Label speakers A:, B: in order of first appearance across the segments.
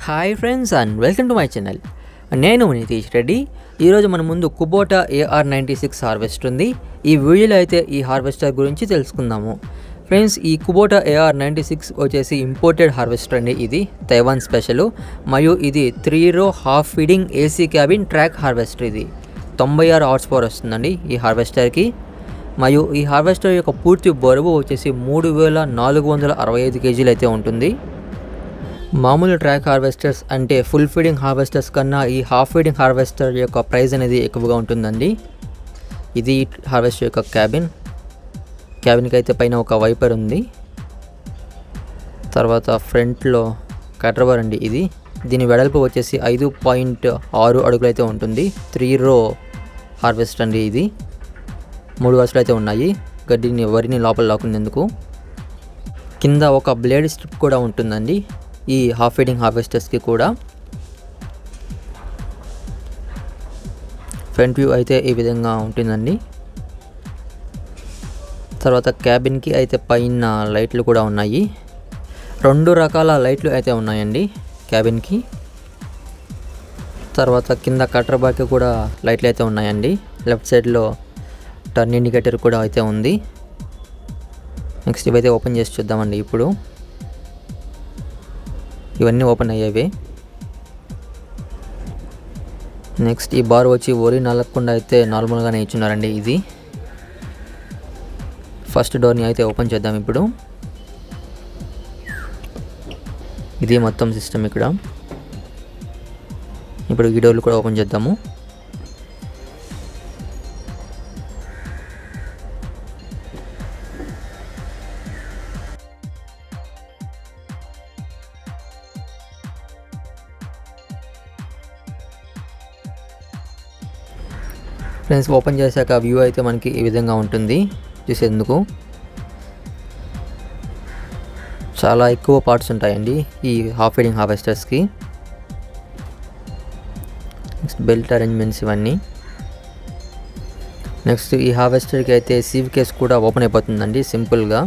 A: hi friends and welcome to my channel నేను నితీష్ రెడ్డి ఈరోజు మన ముందు Kubota AR ninety six harvester ఉంది ఈ వీడియోలో అయితే ఈ హార్వెస్టర్ గురించి తెలుసుకుందాము ఫ్రెండ్స్ ఈ కుబోటా ఏఆర్ నైంటీ సిక్స్ వచ్చేసి ఇంపోర్టెడ్ హార్వెస్టర్ అండి ఇది తైవాన్ స్పెషల్ మరియు ఇది three row half feeding AC cabin track harvester ఇది తొంభై ఆరు హార్స్ పవర్ వస్తుందండి ఈ హార్వెస్టర్కి మరియు ఈ హార్వెస్టర్ యొక్క పూర్తి బరువు వచ్చేసి మూడు వేల నాలుగు వందల అరవై ఐదు కేజీలు అయితే ఉంటుంది మామూలు ట్రాక్ హార్వెస్టర్స్ అంటే ఫుల్ ఫీడింగ్ హార్వెస్టర్స్ కన్నా ఈ హాఫ్ ఫీడింగ్ హార్వెస్టర్ యొక్క ప్రైస్ అనేది ఎక్కువగా ఉంటుందండి ఇది హార్వెస్టర్ యొక్క క్యాబిన్ క్యాబిన్కి అయితే పైన ఒక వైపర్ ఉంది తర్వాత ఫ్రంట్లో కట్రబర్ అండి ఇది దీని వెడల్పు వచ్చేసి ఐదు పాయింట్ ఆరు అడుగులు అయితే ఉంటుంది త్రీ రో హార్వెస్ట్ అండి ఇది మూడు వరుసలు అయితే ఉన్నాయి గడ్డిని వరిని లోపల లాక్కునేందుకు కింద ఒక బ్లేడ్ స్ట్రిప్ కూడా ఉంటుందండి ఈ హాఫ్ ఫీడింగ్ హార్వెస్టర్స్కి కూడా ఫ్రంట్ వ్యూ అయితే ఈ విధంగా ఉంటుందండి తర్వాత క్యాబిన్కి అయితే పైన లైట్లు కూడా ఉన్నాయి రెండు రకాల లైట్లు అయితే ఉన్నాయండి క్యాబిన్కి తర్వాత కింద కటర్ బాకి కూడా లైట్లు అయితే ఉన్నాయండి లెఫ్ట్ సైడ్లో టర్న్ ఇండికేటర్ కూడా అయితే ఉంది నెక్స్ట్ ఇవైతే ఓపెన్ చేసి చూద్దామండి ఇప్పుడు ఇవన్నీ ఓపెన్ అయ్యేవి నెక్స్ట్ ఈ బార్ వచ్చి ఒరి నలగకుండా అయితే నార్మల్గానే ఇచ్చున్నారండి ఇది ఫస్ట్ డోర్ని అయితే ఓపెన్ చేద్దాం ఇప్పుడు ఇది మొత్తం సిస్టమ్ ఇక్కడ ఇప్పుడు ఈ డోర్లు కూడా ఓపెన్ చేద్దాము ఫ్రెండ్స్ ఓపెన్ చేశాక వ్యూ అయితే మనకి ఈ విధంగా ఉంటుంది చూసేందుకు చాలా ఎక్కువ పార్ట్స్ ఉంటాయండి ఈ హాఫ్ ఫీడింగ్ హార్వెస్టర్స్కి నెక్స్ట్ బెల్ట్ అరేంజ్మెంట్స్ ఇవన్నీ నెక్స్ట్ ఈ హార్వెస్టర్కి అయితే సీవ్ కేస్ కూడా ఓపెన్ అయిపోతుందండి సింపుల్గా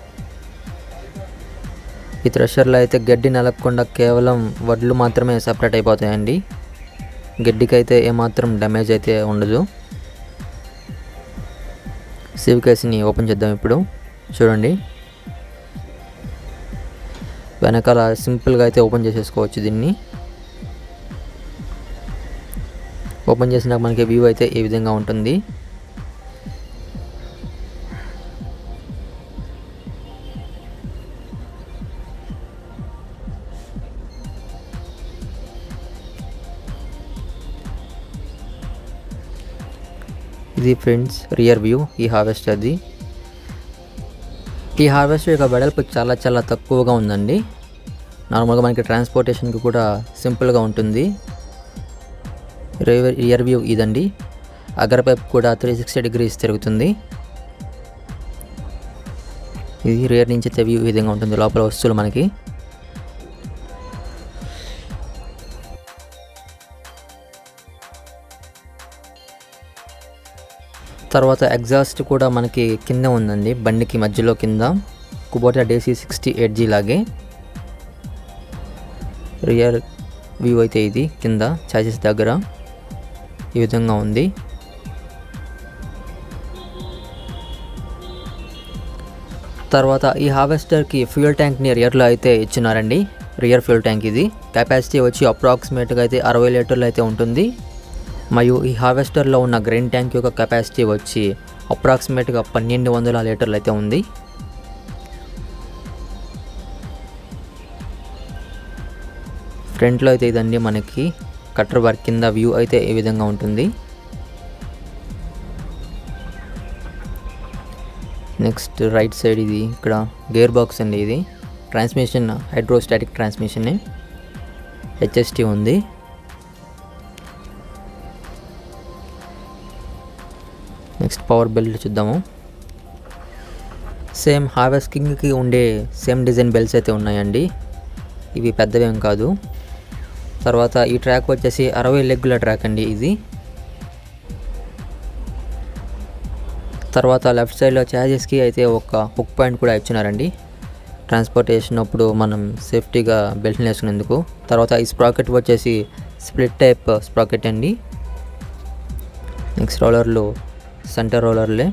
A: ఈ థ్రెషర్లో అయితే గడ్డి నలగకుండా కేవలం వడ్లు మాత్రమే సపరేట్ అయిపోతాయండి గడ్డికి అయితే ఏమాత్రం డ్యామేజ్ అయితే ఉండదు సేవ్ కేసుని ఓపెన్ చేద్దాం ఇప్పుడు చూడండి వెనకాల సింపుల్గా అయితే ఓపెన్ చేసేసుకోవచ్చు దీన్ని ఓపెన్ చేసినాక మనకి వ్యూ అయితే ఈ విధంగా ఉంటుంది ఇది ఫ్రెండ్స్ రియర్ వ్యూ ఈ హార్వెస్టర్ది ఈ హార్వెస్టర్ యొక్క వెడల్పు చాలా చాలా తక్కువగా ఉందండి నార్మల్గా మనకి ట్రాన్స్పోర్టేషన్కి కూడా సింపుల్గా ఉంటుంది రియర్ రియర్ వ్యూ ఇదండి అగర్ పైప్ కూడా త్రీ సిక్స్టీ డిగ్రీస్ తిరుగుతుంది ఇది రియర్ నుంచి అయితే వ్యూ ఈ విధంగా ఉంటుంది లోపల వస్తువులు మనకి తర్వాత ఎగ్జాస్ట్ కూడా మనకి కింద ఉందండి బండికి మధ్యలో కింద Kubota DC sixty eight G లాగే రియర్ వ్యూ అయితే ఇది కింద చార్జెస్ దగ్గర ఈ విధంగా ఉంది తర్వాత ఈ హార్వెస్టర్కి ఫ్యూయల్ ట్యాంక్ని రియర్లో అయితే ఇచ్చినారండి రియర్ ఫ్యూయల్ ట్యాంక్ ఇది కెపాసిటీ వచ్చి అప్రాక్సిమేట్గా అయితే అరవై లీటర్లు అయితే ఉంటుంది మరియు ఈ హార్వెస్టర్లో ఉన్న గ్రెయిన్ ట్యాంక్ యొక్క కెపాసిటీ వచ్చి అప్రాక్సిమేట్గా పన్నెండు వందల లీటర్లు అయితే ఉంది ఫ్రంట్లో అయితే ఇదండి మనకి కట్టర్ బార్ కింద వ్యూ అయితే ఈ విధంగా ఉంటుంది నెక్స్ట్ రైట్ సైడ్ ఇది ఇక్కడ గేర్ బాక్స్ అండి ఇది ట్రాన్స్మిషన్ హైడ్రోస్టాటిక్ ట్రాన్స్మిషన్ హెచ్ఎస్టీ ఉంది నెక్స్ట్ పవర్ బెల్ట్ చూద్దాము సేమ్ హార్వెస్టింగ్కి ఉండే సేమ్ డిజైన్ బెల్ట్స్ అయితే ఉన్నాయండి ఇవి పెద్దవేం కాదు తర్వాత ఈ ట్రాక్ వచ్చేసి అరవై లెగ్గుల ట్రాక్ అండి ఇది తర్వాత లెఫ్ట్ సైడ్లో ఛార్జెస్కి అయితే ఒక హుక్ పాయింట్ కూడా ఇచ్చినారండి ట్రాన్స్పోర్ట్ చేసినప్పుడు మనం సేఫ్టీగా బెల్ట్ని వేసుకునేందుకు తర్వాత ఈ స్ప్రాకెట్ వచ్చేసి స్ప్లిట్ టైప్ స్ప్రాకెట్ అండి నెక్స్ట్ రోలర్లు సెంటర్ రోలర్లే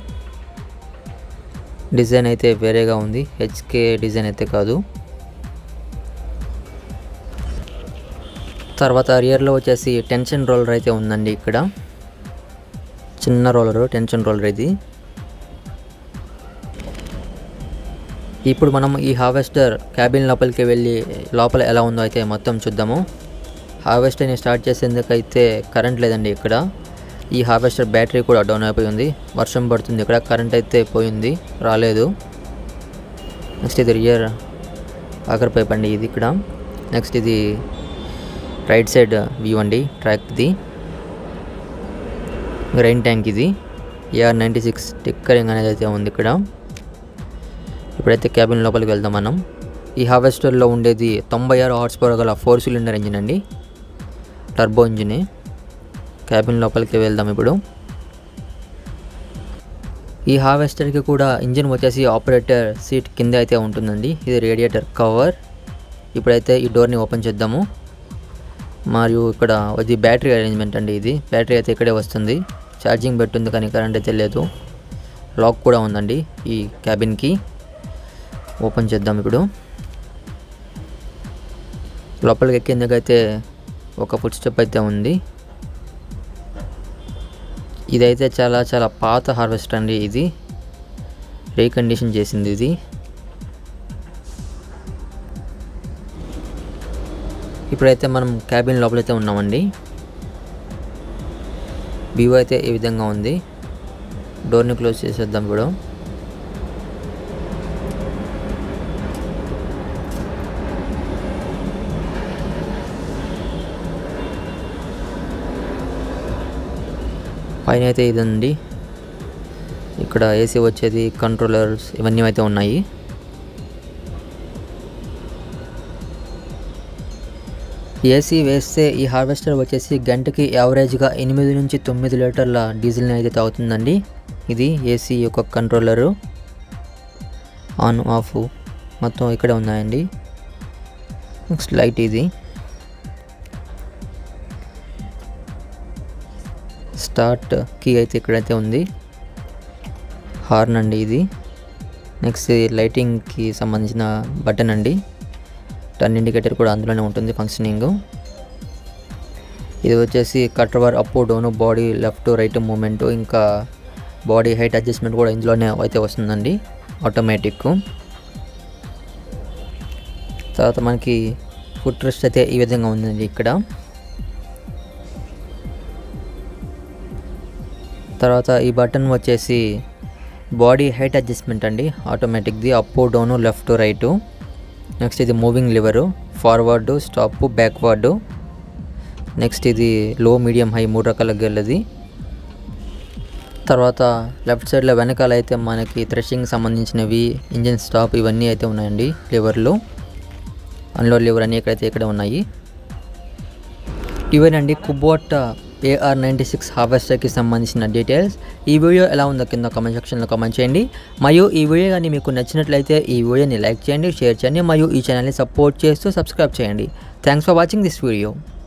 A: డిజైన్ అయితే వేరేగా ఉంది హెచ్కే డిజైన్ అయితే కాదు తర్వాత రియర్లో వచ్చేసి టెన్షన్ రోలర్ అయితే ఉందండి ఇక్కడ చిన్న రోలరు టెన్షన్ రోలర్ ఇది ఇప్పుడు మనం ఈ హార్వెస్టర్ క్యాబిన్ లోపలికి వెళ్ళి లోపల ఎలా ఉందో అయితే మొత్తం చూద్దాము హార్వెస్టర్ని స్టార్ట్ చేసేందుకైతే కరెంట్ లేదండి ఇక్కడ ఈ హార్వెస్టర్ బ్యాటరీ కూడా డౌన్ అయిపోయి ఉంది వర్షం పడుతుంది ఇక్కడ కరెంట్ అయితే పోయింది రాలేదు నెక్స్ట్ ఇది రియర్ ఆఖరి పైప్ అండి ఇది ఇక్కడ నెక్స్ట్ ఇది రైట్ సైడ్ వ్యూ అండి ట్రాక్ది రైన్ ట్యాంక్ ఇది ఏఆర్ నైంటీ సిక్స్ టిక్కరింగ్ అనేది అయితే ఉంది ఇక్కడ ఇప్పుడైతే క్యాబిన్ లోపలికి వెళ్దాం మనం ఈ హార్వెస్టర్లో ఉండేది తొంభై ఆరు హార్స్ పవర్ గల ఫోర్ సిలిండర్ ఇంజిన్ అండి టర్బో ఇంజిన్ క్యాబిన్ లోపలికి వెళ్దాం ఇప్పుడు ఈ హార్వెస్టర్కి కూడా ఇంజిన్ వచ్చేసి ఆపరేటర్ సీట్ కింద అయితే ఉంటుందండి ఇది రేడియేటర్ కవర్ ఇప్పుడైతే ఈ డోర్ని ఓపెన్ చేద్దాము మరియు ఇక్కడ ఇది బ్యాటరీ అరేంజ్మెంట్ అండి ఇది బ్యాటరీ అయితే ఇక్కడే వస్తుంది ఛార్జింగ్ పెట్టుంది కానీ కరెంట్ అయితే లేదు లాక్ కూడా ఉందండి ఈ క్యాబిన్కి ఓపెన్ చేద్దాం ఇప్పుడు లోపలికి ఎక్కేందుకైతే ఒక ఫుట్ స్టెప్ అయితే ఉంది ఇదైతే చాలా చాలా పాత హార్వెస్టర్ అండి ఇది రీకండిషన్ చేసింది ఇది ఇప్పుడైతే మనం క్యాబిన్ లోపలైతే ఉన్నామండి వ్యూ అయితే ఈ విధంగా ఉంది డోర్ని క్లోజ్ చేసేద్దాం ఇప్పుడు పైన అయితే ఇదండి ఇక్కడ ఏసీ వచ్చేది కంట్రోలర్స్ ఇవన్నీ అయితే ఉన్నాయి ఏసీ వేస్తే ఈ హార్వెస్టర్ వచ్చేసి గంటకి యావరేజ్గా ఎనిమిది నుంచి తొమ్మిది లీటర్ల డీజిల్ని అయితే తాగుతుందండి ఇది ఏసీ యొక్క కంట్రోలరు ఆన్ ఆఫ్ మొత్తం ఇక్కడే ఉన్నాయండి నెక్స్ట్ లైట్ ఇది స్టార్ట్ కీ అయితే ఇక్కడైతే ఉంది హార్న్ అండి ఇది నెక్స్ట్ లైటింగ్కి సంబంధించిన బటన్ అండి టర్న్ ఇండికేటర్ కూడా అందులోనే ఉంటుంది ఫంక్షనింగ్ ఇది వచ్చేసి కట్రవర్ up down body left right movement ఇంకా బాడీ హైట్ అడ్జస్ట్మెంట్ కూడా ఇందులోనే అయితే వస్తుందండి ఆటోమేటిక్ తర్వాత మనకి ఫుట్ రెస్ట్ అయితే ఈ విధంగా ఉందండి ఇక్కడ తర్వాత ఈ బటన్ వచ్చేసి బాడీ హైట్ అడ్జస్ట్మెంట్ అండి ఆటోమేటిక్ది up down left right next ఇది moving lever forward stop backward next ఇది లో మీడియం హై మూడు రకాల గెల్లది తర్వాత లెఫ్ట్ సైడ్లో వెనకాల అయితే మనకి థ్రెషింగ్ సంబంధించినవి ఇంజిన్ స్టాప్ ఇవన్నీ అయితే ఉన్నాయండి లివర్లు అన్లోడ్ లివర్ అన్నీ ఇక్కడైతే ఇక్కడ ఉన్నాయి ఇవేనండి కుబోటా ఏఆర్ నైంటీ సిక్స్ హార్వెస్టర్కి సంబంధించిన డీటెయిల్స్ ఈ వీడియో ఎలా ఉందో కింద కామెంట్ సెక్షన్లో కామెంట్ చేయండి మరియు ఈ వీడియో కానీ మీకు నచ్చినట్లయితే ఈ వీడియోని లైక్ చేయండి షేర్ చేయండి మరియు ఈ ఛానల్ని సపోర్ట్ చేస్తూ సబ్స్క్రైబ్ చేయండి thanks for watching this video